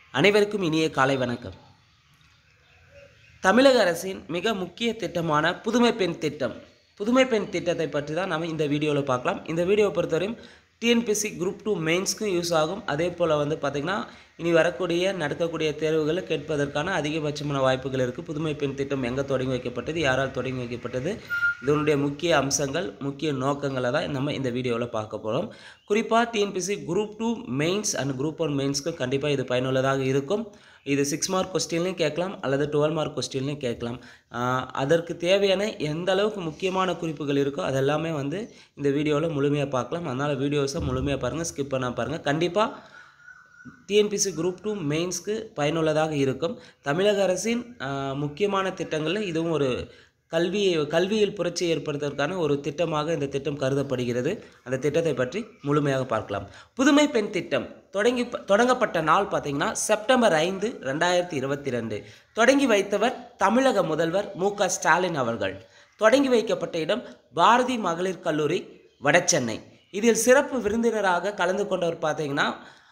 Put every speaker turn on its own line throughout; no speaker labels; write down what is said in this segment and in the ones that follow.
அனைவருக்கும் இனிய காலை வணக்கம் தமிழக அரசின் மிக முக்கிய திட்டமான புதுமை பெண் திட்டம் புதுமை பெண் திட்டத்தை பற்றி தான் நம்ம இந்த வீடியோவில் பார்க்கலாம் இந்த வீடியோவை பொறுத்தவரையும் டிஎன்பிஎஸ்சி குரூப் டூ மெயின்ஸ்க்கும் யூஸ் ஆகும் அதே போல் வந்து பார்த்திங்கன்னா இனி வரக்கூடிய நடக்கக்கூடிய தேர்வுகளை கேட்பதற்கான அதிகபட்சமான வாய்ப்புகள் இருக்குது புதுமை பெண் திட்டம் எங்கே தொடங்கி வைக்கப்பட்டது யாரால் தொடங்கி வைக்கப்பட்டது இதனுடைய முக்கிய அம்சங்கள் முக்கிய நோக்கங்களை தான் நம்ம இந்த வீடியோவில் பார்க்க போகிறோம் குறிப்பாக TNPSC group two mains and group one மெயின்ஸ்க்கு கண்டிப்பாக இது பயனுள்ளதாக இருக்கும் இது சிக்ஸ் மார்க் கொஸ்டின்லையும் கேட்கலாம் அல்லது டுவெல் மார்க் கொஸ்டின்லையும் கேட்கலாம் ஆஹ் அதற்கு தேவையான எந்த அளவுக்கு முக்கியமான குறிப்புகள் இருக்கோ அதெல்லாமே வந்து இந்த வீடியோவில் முழுமையாக பார்க்கலாம் அதனால் வீடியோஸை முழுமையாக பாருங்கள் ஸ்கிப் பண்ண பாருங்கள் கண்டிப்பாக டிஎன்பிசி குரூப் டூ மெயின்ஸ்க்கு பயனுள்ளதாக இருக்கும் தமிழக அரசின் ஆஹ், முக்கியமான திட்டங்களில் இதுவும் ஒரு கல்வி கல்வியில் புரட்சி ஏற்படுத்துவதற்கான ஒரு திட்டமாக இந்த திட்டம் கருதப்படுகிறது அந்த திட்டத்தை பற்றி முழுமையாக பார்க்கலாம் புதுமை பெண் திட்டம் தொடங்கி தொடங்கப்பட்ட நாள் பார்த்தீங்கன்னா செப்டம்பர் ஐந்து ரெண்டாயிரத்தி இருபத்தி ரெண்டு தொடங்கி வைத்தவர் தமிழக முதல்வர் மு க ஸ்டாலின் அவர்கள் தொடங்கி வைக்கப்பட்ட இடம் பாரதி மகளிர் கல்லூரி வடசென்னை இதில் சிறப்பு விருந்தினராக கலந்து கொண்டவர் பார்த்தீங்கன்னா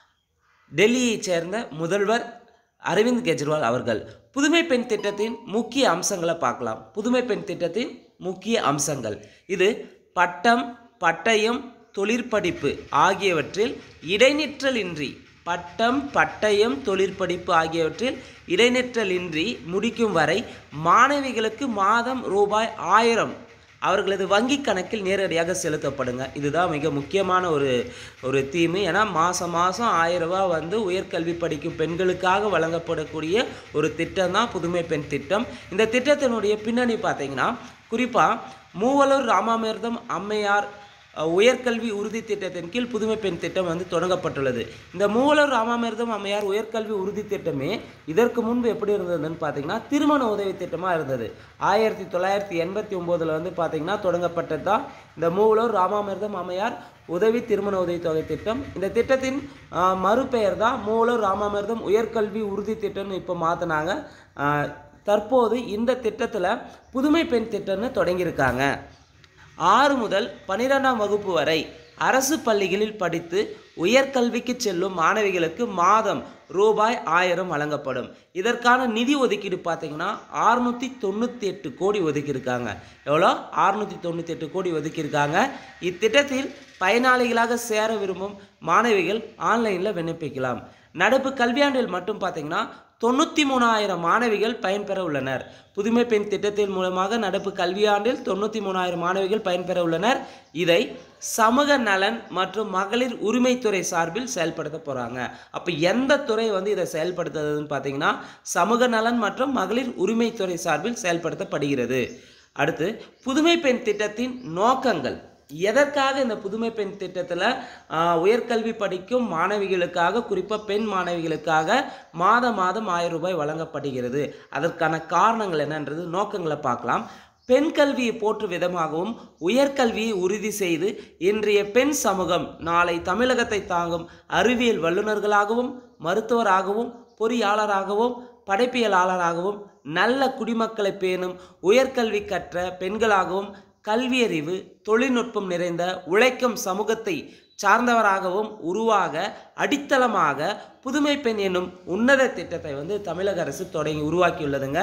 டெல்லியைச் சேர்ந்த முதல்வர் அரவிந்த் கெஜ்ரிவால் அவர்கள் புதுமை பெண் திட்டத்தின் முக்கிய அம்சங்களை பார்க்கலாம் புதுமை பெண் திட்டத்தின் முக்கிய அம்சங்கள் இது பட்டம் பட்டயம் தொழிற்படிப்பு ஆகியவற்றில் இடைநிற்றலின்றி பட்டம் பட்டயம் தொழிற்படிப்பு ஆகியவற்றில் இடைநிற்றலின்றி முடிக்கும் வரை மாணவிகளுக்கு மாதம் ரூபாய் ஆயிரம் அவர்களது வங்கி கணக்கில் நேரடியாக செலுத்தப்படுங்க இதுதான் மிக முக்கியமான ஒரு ஒரு தீமு ஏன்னா மாதம் மாதம் ஆயிரம் ரூபாய் வந்து உயர்கல்வி படிக்கும் பெண்களுக்காக வழங்கப்படக்கூடிய ஒரு திட்டம் தான் புதுமை பெண் திட்டம் இந்த திட்டத்தினுடைய பின்னணி பார்த்தீங்கன்னா குறிப்பாக மூவலூர் ராமாமிர்தம் அம்மையார் அஹ், உயர்கல்வி உறுதி திட்டத்தின் கீழ் புதுமை பெண் திட்டம் வந்து தொடங்கப்பட்டுள்ளது இந்த மூவலூர் ராமாமிர்தம் அம்மையார் உயர்கல்வி உறுதி திட்டமே இதற்கு முன்பு எப்படி இருந்ததுன்னு பார்த்தீங்கன்னா திருமண உதவி திட்டமாக இருந்தது ஆயிரத்தி தொள்ளாயிரத்தி எண்பத்தி ஒம்போதில் வந்து பார்த்தீங்கன்னா தொடங்கப்பட்டது தான் இந்த மூவலூர் ராமாமிர்தம் அம்மையார் உதவி திருமண உதவித்தொகை திட்டம் இந்த திட்டத்தின் அஹ், மறுபெயர் தான் மூவலூர் ராமாமிர்தம் உயர்கல்வி உறுதி திட்டம்னு இப்போ மாற்றினாங்க தற்போது இந்த திட்டத்தில் புதுமை பெண் திட்டம்னு தொடங்கியிருக்காங்க ஆறு முதல் பன்னிரெண்டாம் வகுப்பு வரை அரசு பள்ளிகளில் படித்து உயர்கல்விக்கு செல்லும் மாணவிகளுக்கு மாதம் ரூபாய் ஆயிரம் வழங்கப்படும் இதற்கான நிதி ஒதுக்கீடு பார்த்தீங்கன்னா அறுநூற்றி தொண்ணூற்றி எட்டு கோடி ஒதுக்கியிருக்காங்க எவ்வளோ அறுநூற்றி தொண்ணூற்றி எட்டு கோடி ஒதுக்கியிருக்காங்க இத்திட்டத்தில் பயனாளிகளாக சேர விரும்பும் மாணவிகள் ஆன்லைனில் விண்ணப்பிக்கலாம் நடப்பு கல்வியாண்டில் மட்டும் பார்த்தீங்கன்னா தொண்ணூற்றி மூணாயிரம் மாணவிகள் பயன்பெற உள்ளனர் புதுமை பெண் திட்டத்தின் மூலமாக நடப்பு கல்வியாண்டில் தொண்ணூற்றி மூணாயிரம் மாணவிகள் பயன்பெற உள்ளனர் இதை சமூக நலன் மற்றும் மகளிர் உரிமைத்துறை சார்பில் செயல்படுத்த போகிறாங்க அப்போ எந்த துறை வந்து இதை செயல்படுத்துறதுன்னு பார்த்தீங்கன்னா சமூக நலன் மற்றும் மகளிர் உரிமைத்துறை சார்பில் செயல்படுத்தப்படுகிறது அடுத்து புதுமை பெண் திட்டத்தின் நோக்கங்கள் எதற்காக இந்த புதுமை பெண் திட்டத்தில் உயர்கல்வி படிக்கும் மாணவிகளுக்காக குறிப்பாக பெண் மாணவிகளுக்காக மாதம் மாதம் ஆயிரம் ரூபாய் வழங்கப்படுகிறது அதற்கான காரணங்கள் என்னன்றது நோக்கங்களை பார்க்கலாம் பெண் கல்வியை போற்றும் விதமாகவும் உயர்கல்வியை உறுதி செய்து இன்றைய பெண் சமூகம் நாளை தமிழகத்தை தாங்கும் அறிவியல் வல்லுநர்களாகவும் மருத்துவராகவும் பொறியாளராகவும் படைப்பியலாளராகவும் நல்ல குடிமக்களை பேணும் உயர்கல்வி கற்ற பெண்களாகவும் கல்வியறிவு தொழில்நுட்பம் நிறைந்த உழைக்கும் சமூகத்தை சார்ந்தவராகவும் உருவாக அடித்தளமாக புதுமை பெண் என்னும் உன்னத திட்டத்தை வந்து தமிழக அரசு தொடங்கி உருவாக்கியுள்ளதுங்க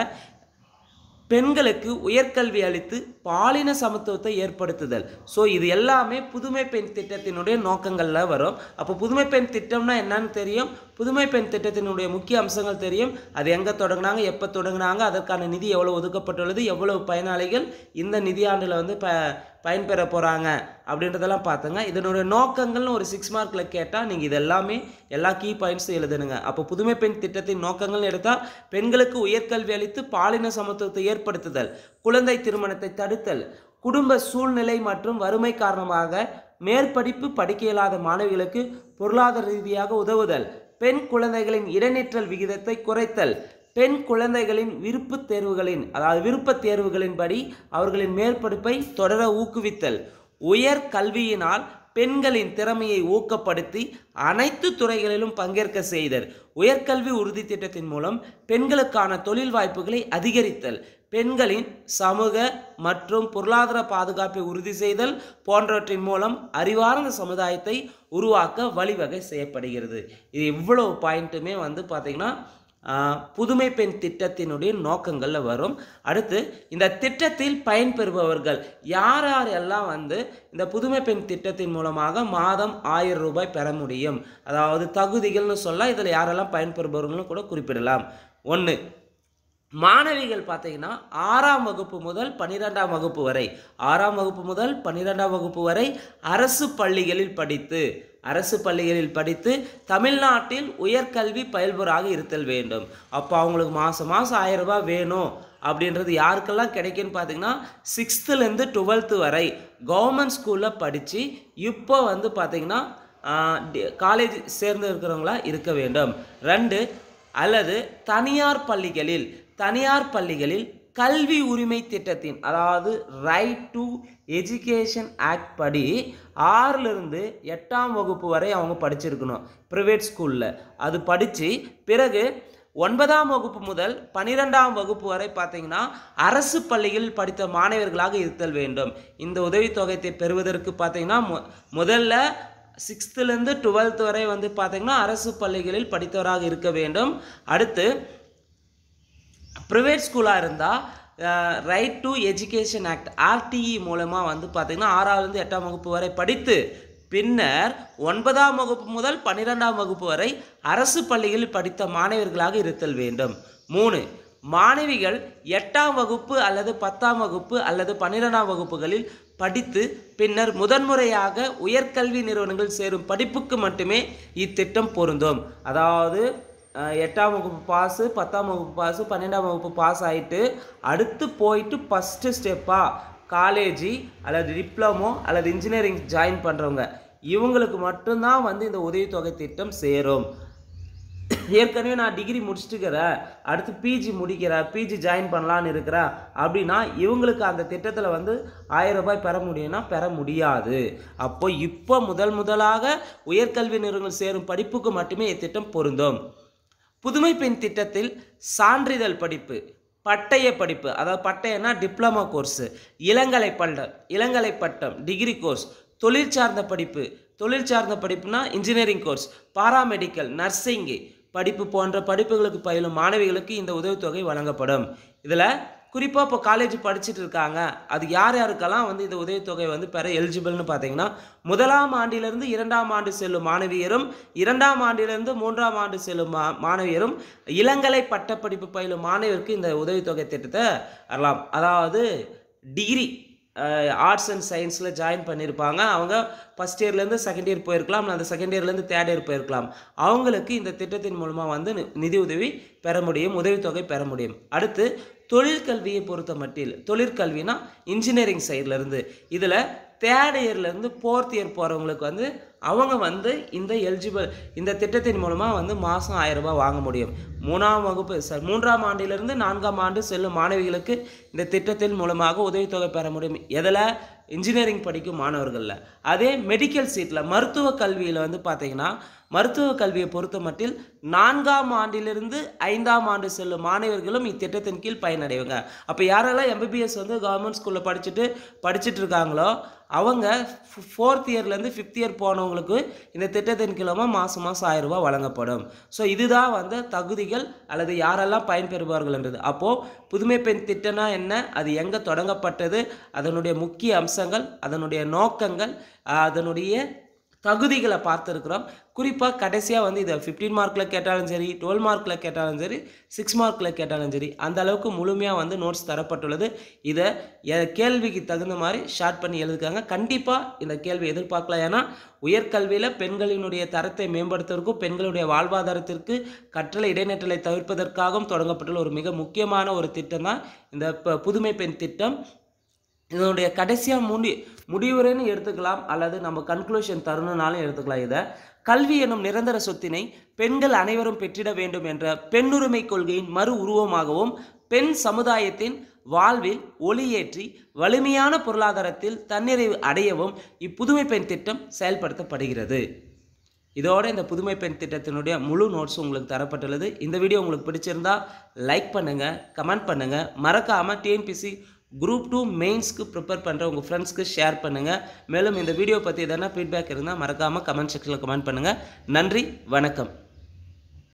பெண்களுக்கு உயர்கல்வி அளித்து பாலின சமத்துவத்தை ஏற்படுத்துதல் ஸோ இது எல்லாமே புதுமை பெண் திட்டத்தினுடைய நோக்கங்களில் வரும் அப்போ புதுமை பெண் திட்டம்னா என்னன்னு தெரியும் புதுமை பெண் திட்டத்தினுடைய முக்கிய அம்சங்கள் தெரியும் அது எங்கே தொடங்கினாங்க எப்போ தொடங்கினாங்க அதற்கான நிதி எவ்வளோ ஒதுக்கப்பட்டுள்ளது எவ்வளவு பயனாளிகள் இந்த நிதியாண்டில் வந்து ப பயன்பெற போகிறாங்க அப்படின்றதெல்லாம் பார்த்துங்க இதனுடைய நோக்கங்கள்னு ஒரு சிக்ஸ் மார்க்கில் கேட்டால் நீங்கள் இது எல்லாமே எல்லா கீ பாயிண்ட்ஸும் எழுதணுங்க அப்போ புதுமை பெண் திட்டத்தின் நோக்கங்கள்னு எடுத்தால் பெண்களுக்கு உயர்கல்வி அளித்து பாலின சமத்துவத்தை ஏற்படுத்துதல் குழந்தை திருமணத்தை தடுத்தல் குடும்ப சூழ்நிலை மற்றும் வறுமை காரணமாக மேற்படிப்பு படிக்க இயலாத மாணவிகளுக்கு பொருளாதார ரீதியாக உதவுதல் பெண் குழந்தைகளின் இடைநிற்றல் விகிதத்தை குறைத்தல் பெண் குழந்தைகளின் விருப்பத் தேர்வுகளின் அதாவது விருப்பத் தேர்வுகளின்படி அவர்களின் மேற்படிப்பை தொடர ஊக்குவித்தல் உயர் கல்வியினால் பெண்களின் திறமையை ஊக்கப்படுத்தி அனைத்து துறைகளிலும் பங்கேற்க செய்தல் உயர்கல்வி உறுதி திட்டத்தின் மூலம் பெண்களுக்கான தொழில் வாய்ப்புகளை அதிகரித்தல் பெண்களின் சமூக மற்றும் பொருளாதார பாதுகாப்பை உறுதி செய்தல் போன்றவற்றின் மூலம் அறிவார்ந்த சமுதாயத்தை உருவாக்க வழிவகை செய்யப்படுகிறது இது இவ்வளவு பாயிண்ட்டுமே வந்து பார்த்திங்கன்னா ஆஹ், புதுமை பெண் திட்டத்தினுடைய நோக்கங்களில் வரும் அடுத்து இந்த திட்டத்தில் பயன்பெறுபவர்கள் யார் யார் எல்லாம் வந்து இந்த புதுமை பெண் திட்டத்தின் மூலமாக மாதம் ஆயிரம் ரூபாய் பெற முடியும் அதாவது தகுதிகள்னு சொல்ல இதில் யாரெல்லாம் பயன்பெறுபவர்கள்னு கூட குறிப்பிடலாம் ஒன்று மாணவிகள் பார்த்தீங்கன்னா ஆறாம் வகுப்பு முதல் பன்னிரெண்டாம் வகுப்பு வரை ஆறாம் வகுப்பு முதல் பன்னிரெண்டாம் வகுப்பு வரை அரசு பள்ளிகளில் படித்து அரசு பள்ளிகளில் படித்து தமிழ்நாட்டில் உயர்கல்வி பயில்வோராக இருத்தல் வேண்டும் அப்போ அவங்களுக்கு மாதம் மாதம் ஆயிரம் ரூபாய் வேணும் அப்படின்றது யாருக்கெல்லாம் கிடைக்குன்னு பார்த்தீங்கன்னா சிக்ஸ்த்துலேருந்து டுவெல்த்து வரை கவர்மெண்ட் ஸ்கூலில் படித்து இப்போ வந்து பார்த்தீங்கன்னா காலேஜ் சேர்ந்து இருக்கிறவங்களா இருக்க வேண்டும் ரெண்டு அல்லது தனியார் பள்ளிகளில் தனியார் பள்ளிகளில் கல்வி உரிமை திட்டத்தின் அதாவது ரைட் டு எஜுகேஷன் ஆக்ட் படி ஆறிலிருந்து எட்டாம் வகுப்பு வரை அவங்க படிச்சிருக்கணும் ப்ரைவேட் ஸ்கூலில் அது படித்து பிறகு ஒன்பதாம் வகுப்பு முதல் பன்னிரெண்டாம் வகுப்பு வரை பார்த்தீங்கன்னா அரசு பள்ளிகளில் படித்த மாணவர்களாக இருத்தல் வேண்டும் இந்த உதவித்தொகையை பெறுவதற்கு பார்த்தீங்கன்னா மு- முதல்ல சிக்ஸ்த்துலேருந்து டுவெல்த் வரை வந்து பார்த்தீங்கன்னா அரசு பள்ளிகளில் படித்தவராக இருக்க வேண்டும் அடுத்து ப்ரைவேட் ஸ்கூலாக இருந்தால் right to education act RTE மூலமாக வந்து பார்த்திங்கன்னா ஆறாவதுலேருந்து எட்டாம் வகுப்பு வரை படித்து பின்னர் ஒன்பதாம் வகுப்பு முதல் பன்னிரெண்டாம் வகுப்பு வரை அரசு பள்ளிகளில் படித்த மாணவர்களாக இருத்தல் வேண்டும் மூணு மாணவிகள் எட்டாம் வகுப்பு அல்லது பத்தாம் வகுப்பு அல்லது பன்னிரெண்டாம் வகுப்புகளில் படித்து பின்னர் முதன்முறையாக உயர்கல்வி நிறுவனங்கள் சேரும் படிப்புக்கு மட்டுமே இத்திட்டம் பொருந்தும் அதாவது அஹ், எட்டாம் வகுப்பு பாஸு பத்தாம் வகுப்பு பாஸு பன்னெண்டாம் வகுப்பு பாஸ் ஆகிட்டு அடுத்து போயிட்டு ஃபஸ்ட்டு ஸ்டெப்பாக காலேஜி அல்லது டிப்ளமோ அல்லது இன்ஜினியரிங் ஜாயின் பண்ணுறவங்க இவங்களுக்கு மட்டும்தான் வந்து இந்த உதவித்தொகை திட்டம் சேரும் ஏற்கனவே நான் டிகிரி முடிச்சுட்டுக்கிறேன் அடுத்து பிஜி முடிக்கிறேன் பிஜி ஜாயின் பண்ணலான்னு இருக்கிறேன் அப்படின்னா இவங்களுக்கு அந்த திட்டத்தில் வந்து ஆயிரம் ரூபாய் பெற முடியும்னா பெற முடியாது அப்போ இப்போ முதல் முதலாக உயர்கல்வி நிறுவனங்கள் சேரும் படிப்புக்கு மட்டுமே இத்திட்டம் பொருந்தும் புதுமை பெண் திட்டத்தில் சான்றிதழ் படிப்பு பட்டய படிப்பு அதாவது பட்டயம்னா டிப்ளமா கோர்ஸு இளங்கலை பட்டம் இளங்கலை பட்டம் டிகிரி கோர்ஸ் தொழில் சார்ந்த படிப்பு தொழில் சார்ந்த படிப்புனா இன்ஜினியரிங் கோர்ஸ் பாராமெடிக்கல் நர்சிங்கு படிப்பு போன்ற படிப்புகளுக்கு பயிலும் மாணவிகளுக்கு இந்த உதவித்தொகை வழங்கப்படும் இதில் குறிப்பாக இப்போ காலேஜ் படிச்சுட்டு இருக்காங்க அது யார் யாருக்கெல்லாம் வந்து இந்த உதவித்தொகை வந்து பெற எலிஜிபிள்னு பார்த்தீங்கன்னா முதலாம் ஆண்டிலிருந்து இரண்டாம் ஆண்டு செல்லும் மாணவியரும் இரண்டாம் ஆண்டிலிருந்து மூன்றாம் ஆண்டு செல்லும் மா மாணவியரும் இளங்கலை பட்டப்படிப்பு பயிலும் மாணவியருக்கு இந்த உதவித்தொகை திட்டத்தை வரலாம் அதாவது டிகிரி ஆர்ட்ஸ் அண்ட் சயின்ஸில் ஜாயின் பண்ணியிருப்பாங்க அவங்க ஃபஸ்ட் இயர்லேருந்து செகண்ட் இயர் போயிருக்கலாம் அந்த செகண்ட் இயர்லேருந்து தேர்ட் இயர் போயிருக்கலாம் அவங்களுக்கு இந்த திட்டத்தின் மூலமாக வந்து நி- நிதி உதவி பெற முடியும் உதவித்தொகை பெற முடியும் அடுத்து தொழிற்கல்வியை பொறுத்த மட்டில் தொழிற்கல்வினா இன்ஜினியரிங் சைட்லேருந்து இதில் தேர்ட் இயர்லேருந்து ஃபோர்த் இயர் போகிறவங்களுக்கு வந்து அவங்க வந்து இந்த எலிஜிபிள் இந்த திட்டத்தின் மூலமாக வந்து மாதம் ஆயிரம் ரூபாய் வாங்க முடியும் மூணாம் வகுப்பு சார் மூன்றாம் ஆண்டிலிருந்து நான்காம் ஆண்டு செல்லும் மாணவிகளுக்கு இந்த திட்டத்தின் மூலமாக உதவித்தொகை பெற முடியும் எதில் இன்ஜினியரிங் படிக்கும் மாணவர்களில் அதே மெடிக்கல் சீட்டில் மருத்துவ கல்வியில் வந்து பார்த்தீங்கன்னா மருத்துவ கல்வியை பொறுத்த மட்டில் நான்காம் ஆண்டிலிருந்து ஐந்தாம் ஆண்டு செல்லும் மாணவர்களும் இத்திட்டத்தின் கீழ் பயனடைவாங்க அப்போ யாரெல்லாம் எம்பிபிஎஸ் வந்து கவர்மெண்ட் ஸ்கூலில் படிச்சுட்டு படிச்சுட்டு இருக்காங்களோ அவங்க ஃபோர்த் இயர்லேருந்து ஃபிஃப்த் இயர் போனவங்களுக்கு இந்த திட்டத்தின் கீழமாக மாதம் மாதம் ஆயிரம் ரூபாய் வழங்கப்படும் ஸோ இதுதான் வந்து தகுதிகள் அல்லது யாரெல்லாம் பயன்பெறுவார்கள் என்றது அப்போது புதுமை பெண் திட்டம்னா என்ன அது எங்கே தொடங்கப்பட்டது அதனுடைய முக்கிய அம்சங்கள் அதனுடைய நோக்கங்கள் ஆஹ், அதனுடைய தகுதிகளை பார்த்துருக்குறோம் குறிப்பாக கடைசியாக வந்து இதை ஃபிஃப்டீன் மார்க்கில் கேட்டாலும் சரி டுவெல் மார்க்கில் கேட்டாலும் சரி சிக்ஸ் மார்க்கில் கேட்டாலும் சரி அந்த அளவுக்கு முழுமையாக வந்து நோட்ஸ் தரப்பட்டுள்ளது இதை எ- கேள்விக்கு தகுந்த மாதிரி ஷார்ட் பண்ணி எழுதுக்காங்க கண்டிப்பாக இந்த கேள்வி எதிர்பார்க்கலாம் ஏன்னா உயர்கல்வியில் பெண்களினுடைய தரத்தை மேம்படுத்துவதற்கும் பெண்களுடைய வாழ்வாதாரத்திற்கு கற்றலை இடைநிற்றலை தவிர்ப்பதற்காகவும் தொடங்கப்பட்டுள்ள ஒரு மிக முக்கியமான ஒரு திட்டம் தான் இந்த ப- புதுமை பெண் திட்டம் இதனுடைய கடைசியாக முடி முடிவுரைன்னு எடுத்துக்கலாம் அல்லது நம்ம கன்க்ளூஷன் தருணனாலும் எடுத்துக்கலாம் இதை கல்வி எனும் நிரந்தர சொத்தினை பெண்கள் அனைவரும் பெற்றிட வேண்டும் என்ற பெண்ணுரிமை கொள்கையின் மறு உருவமாகவும் பெண் சமுதாயத்தின் வாழ்வில் ஒளியேற்றி வலிமையான பொருளாதாரத்தில் தன்னிறைவு அடையவும் இப்புதுமை பெண் திட்டம் செயல்படுத்தப்படுகிறது இதோட இந்த புதுமை பெண் திட்டத்தினுடைய முழு நோட்ஸ் உங்களுக்கு தரப்பட்டுள்ளது இந்த வீடியோ உங்களுக்கு பிடிச்சிருந்தா லைக் பண்ணுங்கள் கமெண்ட் பண்ணுங்கள் மறக்காமல் டிஎன்பிசி குரூப் டூ மெயின்ஸ்க்கு ப்ரிப்பேர் பண்ணுற உங்கள் ஃப்ரெண்ட்ஸ்க்கு ஷேர் பண்ணுங்கள் மேலும் இந்த வீடியோ பற்றி எதனா ஃபீட்பேக் இருந்தால் மறக்காமல் கமெண்ட் செக்ஷனில் கமெண்ட் பண்ணுங்கள் நன்றி வணக்கம்